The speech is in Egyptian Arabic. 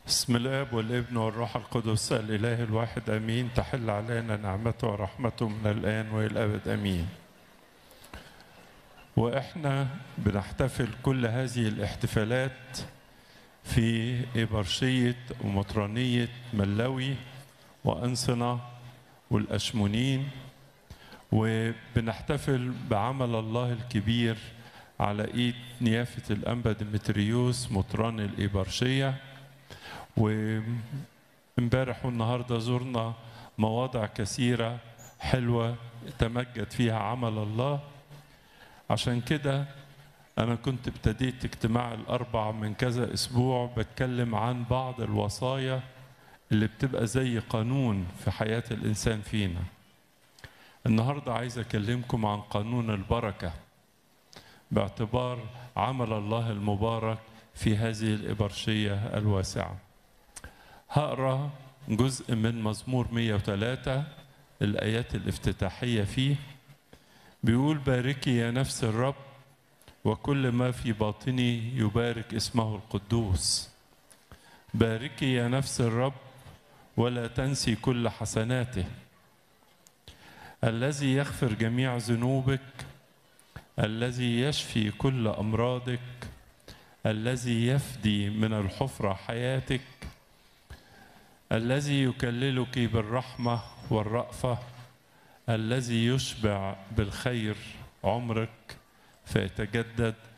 بسم الاب والابن والروح القدس الاله الواحد امين تحل علينا نعمته ورحمته من الان والى الابد امين واحنا بنحتفل كل هذه الاحتفالات في إبرشية ومطرانية ملوي وأنصنة والأشمونين وبنحتفل بعمل الله الكبير على إيد نيافة الأنبا ديمتريوس مطران الإبرشية وامبارح والنهاردة زرنا مواضع كثيرة حلوة تمجد فيها عمل الله عشان كده أنا كنت ابتديت اجتماع الأربع من كذا أسبوع بتكلم عن بعض الوصايا اللي بتبقى زي قانون في حياة الإنسان فينا النهاردة عايز أكلمكم عن قانون البركة باعتبار عمل الله المبارك في هذه الإبرشية الواسعة هقرأ جزء من مزمور 103 الآيات الافتتاحية فيه بيقول باركي يا نفس الرب وكل ما في باطني يبارك اسمه القدوس باركي يا نفس الرب ولا تنسي كل حسناته الذي يغفر جميع ذنوبك الذي يشفي كل امراضك الذي يفدي من الحفره حياتك الذي يكللك بالرحمه والرافه الذي يشبع بالخير عمرك فيتجدد